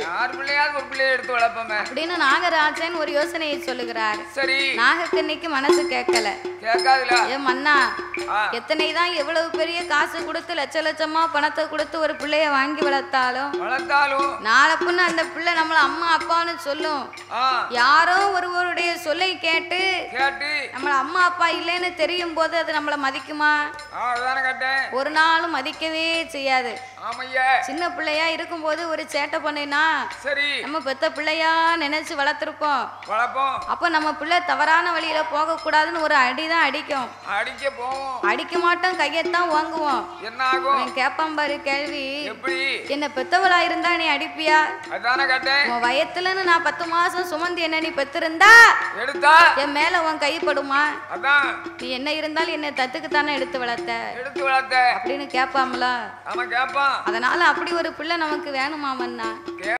யார் பிள்ளையாவது ஒரு பிள்ளையை எடுத்து வளர்ப்போமே அப்படின்னு நாகராஜன் ஒரு யோசனையை சொல்லுகிறார் சரி நாகக்கண்ணிக்கு மனசு கேட்கல கேட்காதுல ஏ மன்னா ஆ. எத்தனை தான் எவ்வளவு பெரிய காசு கொடுத்து லட்ச லட்சமா பணத்தை கொடுத்து ஒரு பிள்ளைய வாங்கி வளர்த்தாலும் வளர்த்தாலும் நாளை பொண்ணு அந்த பிள்ளை நம்மள அம்மா அப்பான்னு சொல்லும் ஆ யாரோ ஒருவருடைய சொல்லை கேட்டு கேட்டு நம்மள அம்மா அப்பா இல்லைன்னு தெரியும் போது அது நம்மள மதிக்குமா ஆ அதானே கேட்டேன் ஒரு நாளும் மதிக்கவே செய்யாது ஆமையா சின்ன பிள்ளையா இருக்கும்போது ஒரு சேட்டை பண்ணினா சரி நம்ம பெத்த பிள்ளையா நினைச்சு வளர்த்துருப்போம் வளர்ப்போம் அப்போ நம்ம பிள்ளை தவறான வழியில போகக்கூடாதுன்னு ஒரு அடி தான் அடிக்கும் அடிக்க போவோம் அடிக்க மாட்டோம் கையத்தான் வாங்குவோம் என்ன ஆகும் அவன் கேட்பான் பாரு கேள்வி எப்படி என்ன பெத்தவளா இருந்தா நீ அடிப்பியா அதானே கேட்டேன் உன் வயத்துலன்னு நான் பத்து மாசம் சுமந்து என்ன நீ பெத்திருந்தா எடுத்தா என் மேல உன் கை படுமா அதான் நீ என்ன இருந்தாலும் என்னை தத்துக்கு தானே எடுத்து வளர்த்த எடுத்து வளர்த்த அப்படின்னு கேட்பாம்ல அவன் கேட்பான் அதனால அப்படி ஒரு பிள்ளை நமக்கு வேணுமாமன்னா கே